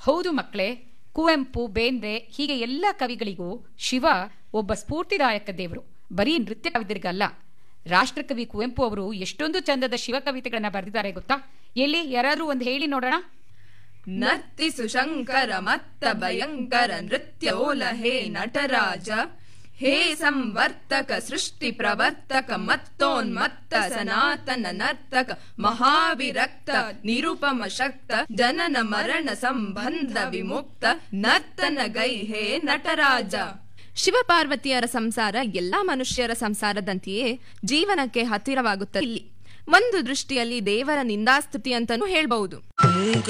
ಹೌದು ಮಕ್ಕಳೇ ಕುವೆಂಪು ಬೇಂದ್ರೆ ಹೀಗೆ ಎಲ್ಲ ಕವಿಗಳಿಗೂ ಶಿವ ಒಬ್ಬ ಸ್ಫೂರ್ತಿದಾಯಕ ದೇವರು ಬರೀ ನೃತ್ಯ ಕವಿದರಿಗಲ್ಲ ರಾಷ್ಟ್ರಕವಿ ಕುವೆಂಪು ಅವರು ಎಷ್ಟೊಂದು ಚಂದದ ಶಿವ ಕವಿತೆಗಳನ್ನ ಬರೆದಿದ್ದಾರೆ ಗೊತ್ತಾ ಎಲ್ಲಿ ಯಾರಾದ್ರೂ ಒಂದು ಹೇಳಿ ನೋಡೋಣ ನರ್ತಿಸು ಶಂಕರ ಮತ್ತ ಭಯಂಕರ ನೃತ್ಯೋಲ ಹೇ ನಟರಾಜ ಹೇ ಸಂವರ್ತಕ ಸೃಷ್ಟಿ ಪ್ರವರ್ತಕ ಮತ್ತೋನ್ಮತ್ತ ಸನಾತನ ನರ್ತಕ ಮಹಾವಿರಕ್ತ ನಿರುಪಮ ಶಕ್ತ ಜನನ ಮರಣ ಸಂಬಂಧ ವಿಮುಕ್ತ ನರ್ತನ ಗೈ ಹೇ ನಟರಾಜ ಶಿವಪಾರ್ವತಿಯರ ಸಂಸಾರ ಎಲ್ಲಾ ಮನುಷ್ಯರ ಸಂಸಾರದಂತೆಯೇ ಜೀವನಕ್ಕೆ ಹತ್ತಿರವಾಗುತ್ತದೆ ಇಲ್ಲಿ ಒಂದು ದೃಷ್ಟಿಯಲ್ಲಿ ದೇವರ ನಿಂದಾಸ್ತುತಿ ಅಂತಾನೂ ಹೇಳ್ಬಹುದು